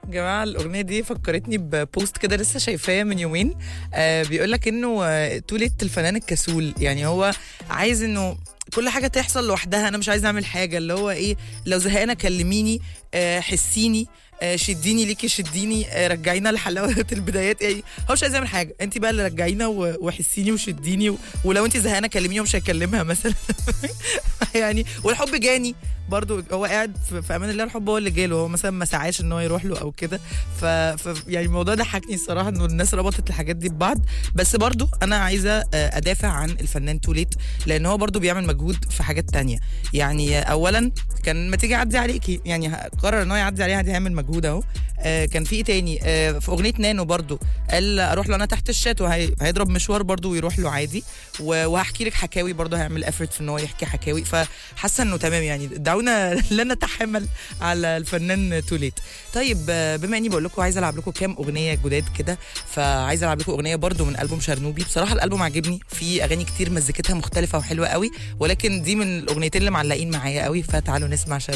جماعة الأغنية دي فكرتني ببوست كده لسه شايفاه من يومين آه بيقول لك إنه آه توليت الفنان الكسول يعني هو عايز إنه كل حاجة تحصل لوحدها أنا مش عايز أعمل حاجة اللي هو إيه لو زهقانة كلميني آه حسيني آه شديني ليكي شديني آه رجعينا لحلاوة البدايات يعني هو مش عايز يعمل حاجة انت بقى اللي رجعينا و- وحسيني وشديني و... ولو انت زهقانة كلميني ومش هكلمها مثلا يعني والحب جاني برضو هو قاعد في, في امان الله الحب هو اللي جاله هو مثلا ما سعاش ان هو يروح له او كده ف... ف يعني الموضوع ده حكني الصراحه انه الناس ربطت الحاجات دي ببعض بس برضو انا عايزه آه، ادافع عن الفنان توليت لان هو برضو بيعمل مجهود في حاجات تانية يعني آه، اولا كان ما تيجي يعدي عليكي يعني ه- قرر ان هو يعدي عليها دي هيعمل مجهود اهو آه، كان في ايه تاني آه، في اغنيه نانو برضو قال اروح له انا تحت الشات وهيضرب مشوار برضو ويروح له عادي و- وهحكي لك حكاوي برضو هيعمل افورت في ان هو يحكي حكاوي فحاسه انه تمام يعني دعونا لا نتحمل على الفنان توليت طيب آه، بما اني بقول لكم عايزه العب لكم كام اغنيه جداد كده فعايزه العب لكم اغنيه برضو من البوم شرنوبي بصراحه الالبوم عجبني في اغاني كتير مزيكتها مختلفه وحلوه قوي ولكن دي من الاغنيتين اللي معلقين معايا قوي فتعالوا نسمع شرنوبي